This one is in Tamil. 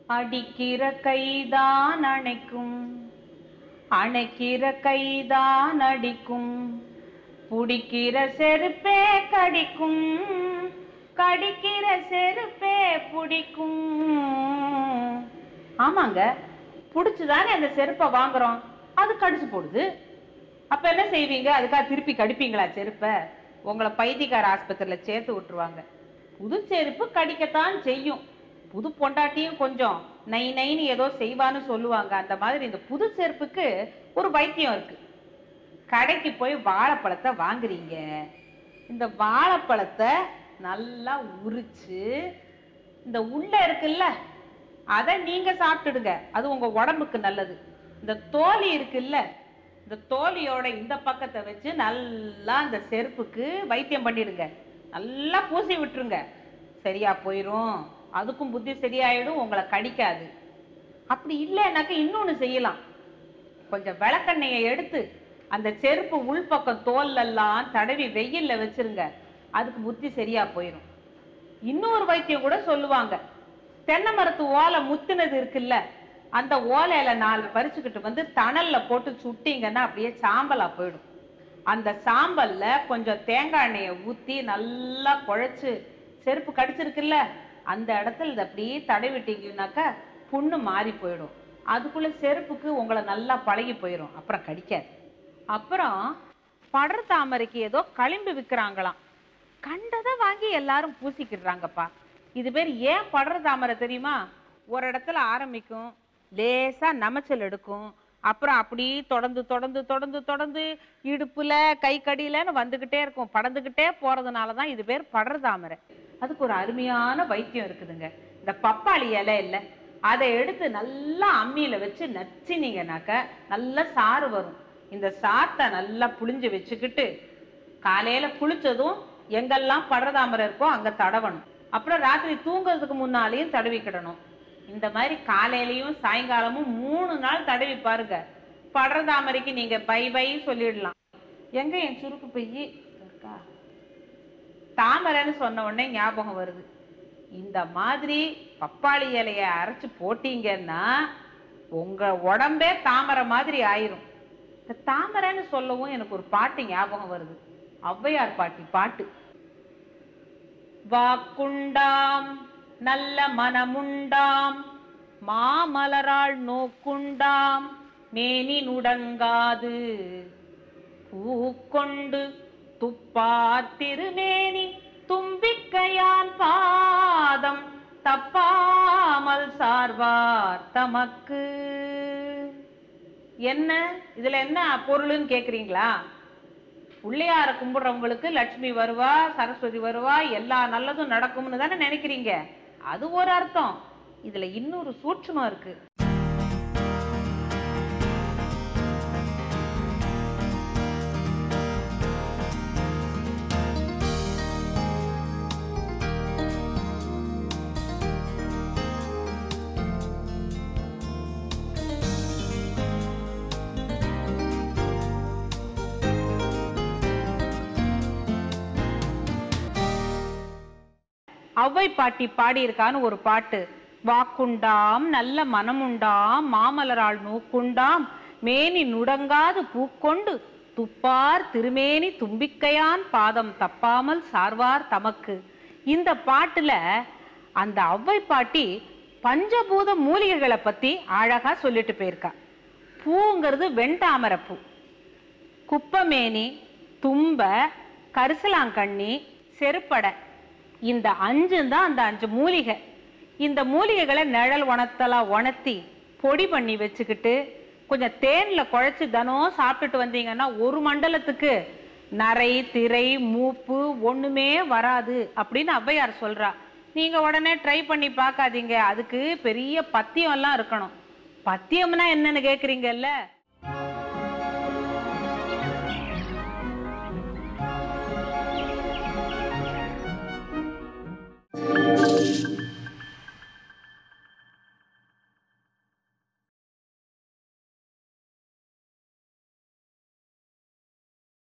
அடிக்கிற கைதான் அணைக்கும் அணைக்கிற கைதான் அடிக்கும் புடிக்கிற செருப்பே கடிக்கும் கடிக்கிற செருப்பே பிடிக்கும் ஆமாங்க புடிச்சுதானே அந்த செருப்பை வாங்குறோம் அது கடிச்சு போடுது அப்ப என்ன செய்வீங்க அதுக்காக திருப்பி கடிப்பீங்களா செருப்பை உங்களை பைத்தியக்கார ஆஸ்பத்திரியில சேர்த்து விட்டுருவாங்க புது செருப்பு கடிக்கத்தான் செய்யும் புது பொண்டாட்டியும் கொஞ்சம் நை நைன்னு ஏதோ செய்வான்னு சொல்லுவாங்க அந்த மாதிரி இந்த புது செருப்புக்கு ஒரு வைத்தியம் இருக்கு கடைக்கு போய் வாழைப்பழத்தை வாங்குறீங்க இந்த வாழைப்பழத்தை நல்லா உரிச்சு இந்த உள்ள இருக்குல்ல அதை நீங்க சாப்பிட்டுடுங்க அது உங்க உடம்புக்கு நல்லது இந்த தோலி இருக்குல்ல இந்த தோலியோட இந்த பக்கத்தை வச்சு நல்லா அந்த செருப்புக்கு வைத்தியம் பண்ணிடுங்க நல்லா பூசி விட்டுருங்க சரியா போயிடும் அதுக்கும் புத்தி சரியாயிடும் உங்களை கடிக்காது அப்படி இல்லைன்னாக்க இன்னொன்னு செய்யலாம் கொஞ்சம் விளக்கெண்ணெயை எடுத்து அந்த செருப்பு உள்பக்கம் தோல்ல எல்லாம் தடவி வெயில்ல வச்சிருங்க அதுக்கு புத்தி சரியா போயிடும் இன்னொரு வைத்தியம் கூட சொல்லுவாங்க தென்னை மரத்து ஓலை முத்துனது இருக்குல்ல அந்த ஓலையில நாலு பறிச்சுக்கிட்டு வந்து தணல்ல போட்டு சுட்டிங்கன்னா அப்படியே சாம்பலா போயிடும் அந்த சாம்பல்ல கொஞ்சம் தேங்காய் எண்ணெயை ஊத்தி நல்லா குழைச்சு செருப்பு கடிச்சிருக்குல்ல அந்த இடத்துல இதை அப்படியே தடவிட்டீங்கன்னாக்கா புண்ணு மாறி போயிடும் அதுக்குள்ள செருப்புக்கு உங்களை நல்லா பழகி போயிடும் அப்புறம் கடிக்காது அப்புறம் படர் தாமரைக்கு ஏதோ களிம்பு விற்கிறாங்களாம் கண்டதை வாங்கி எல்லாரும் பூசிக்கிடுறாங்கப்பா இது பேர் ஏன் படர் தாமரை தெரியுமா ஒரு இடத்துல ஆரம்பிக்கும் லேசா நமைச்சல் எடுக்கும் அப்புறம் அப்படி தொடர்ந்து தொடர்ந்து தொடர்ந்து தொடர்ந்து இடுப்புல கை கடியிலன்னு வந்துகிட்டே இருக்கும் படர்ந்துகிட்டே போறதுனால தான் இது பேர் படர் தாமரை அதுக்கு ஒரு அருமையான வைத்தியம் இருக்குதுங்க இந்த பப்பாளி இலை இல்ல அதை எடுத்து நல்லா அம்மியில வச்சு நச்சினீங்கனாக்க நல்ல சாறு வரும் இந்த சாத்தை நல்லா புளிஞ்சு வச்சுக்கிட்டு காலையில குளிச்சதும் எங்கெல்லாம் படர்தாமரை இருக்கோ அங்க தடவணும் அப்புறம் ராத்திரி தூங்குறதுக்கு முன்னாலேயும் தடவிக்கிடணும் இந்த மாதிரி காலையிலயும் சாயங்காலமும் மூணு நாள் தடவி பாருங்க படர்தாமரைக்கு நீங்க பை பை சொல்லிடலாம் எங்க என் சுருக்கு பையி இருக்கா தாமரைன்னு சொன்ன உடனே ஞாபகம் வருது இந்த மாதிரி பப்பாளி இலைய அரைச்சு போட்டீங்கன்னா உங்க உடம்பே தாமரை மாதிரி ஆயிரும் இந்த தாமரைன்னு சொல்லவும் எனக்கு ஒரு பாட்டு ஞாபகம் வருது ஔவையார் பாட்டி பாட்டு வாக்குண்டாம் நல்ல மனமுண்டாம் மாமலராள் நோக்குண்டாம் மேனி நுடங்காது பூக்கொண்டு துப்பார் திருமேனி தும்பிக்கையான் பாதம் தப்பாமல் சார்வார் தமக்கு என்ன இதுல என்ன பொருள்னு கேக்குறீங்களா பிள்ளையார கும்பிடுறவங்களுக்கு லட்சுமி வருவா சரஸ்வதி வருவா எல்லா நல்லதும் நடக்கும்னு தானே நினைக்கிறீங்க அது ஒரு அர்த்தம் இதுல இன்னொரு சூட்சுமம் இருக்கு ஔவை பாட்டி பாடியிருக்கான்னு ஒரு பாட்டு வாக்குண்டாம் நல்ல மனமுண்டாம் மாமலரால் நூக்குண்டாம் மேனி நுடங்காது பூக்கொண்டு துப்பார் திருமேனி தும்பிக்கையான் பாதம் தப்பாமல் சார்வார் தமக்கு இந்த பாட்டுல அந்த ஔவை பாட்டி பஞ்சபூத மூலிகைகளை பத்தி அழகா சொல்லிட்டு போயிருக்கா பூங்கிறது வெண்தாமரை பூ குப்பமேனி தும்ப கரிசலாங்கண்ணி செருப்படை இந்த அஞ்சு தான் அந்த அஞ்சு மூலிகை இந்த மூலிகைகளை நிழல் உணத்தலா உணர்த்தி பொடி பண்ணி வச்சுக்கிட்டு கொஞ்சம் தேன்ல குழைச்சு தினம் சாப்பிட்டுட்டு வந்தீங்கன்னா ஒரு மண்டலத்துக்கு நரை திரை மூப்பு ஒண்ணுமே வராது அப்படின்னு ஔவையார் சொல்றா நீங்க உடனே ட்ரை பண்ணி பார்க்காதீங்க அதுக்கு பெரிய பத்தியம் எல்லாம் இருக்கணும் பத்தியம்னா என்னன்னு கேக்குறீங்கல்ல